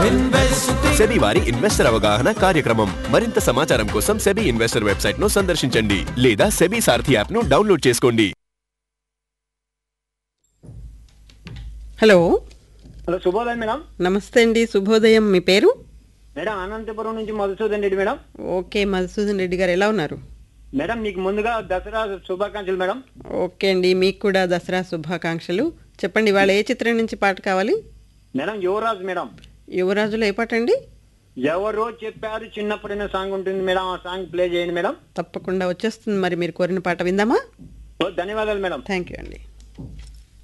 SEBI వారి investor అవగాహన కార్యక్రమం మరింత సమాచారం కోసం సెబీ ఇన్వెస్టర్ వెబ్సైట్ ను సందర్శించండి లేదా సెబీ సారథి యాప్ ను డౌన్లోడ్ చేసుకోండి హలో హలో శుభోదయం మేడం నమస్తే అండి శుభోదయం మీ పేరు మేడం అనంతపురం నుంచి మధుసూదన్ రెడ్డి మేడం ఓకే మధుసూదన్ రెడ్డి గారు ఎలా ఉన్నారు మేడం మీకు ముందుగా దసరా శుభాకాంక్షలు మేడం ఓకే అండి మీకు కూడా దసరా శుభాకాంక్షలు చెప్పండి ఇవాళ ఏ చిత్రం నుంచి పాట కావాలి మేడం యువరాజు మేడం యువరాజులో ఏ పాట అండి ఎవరో చెప్పారు చిన్నప్పుడైన సాంగ్ ఉంటుంది మేడం ఆ సాంగ్ ప్లే చేయండి మేడం తప్పకుండా వచ్చేస్తుంది మరి మీరు కోరిన పాట విందామా ఓ, ధన్యవాదాలు మేడం థ్యాంక్ యూ అండి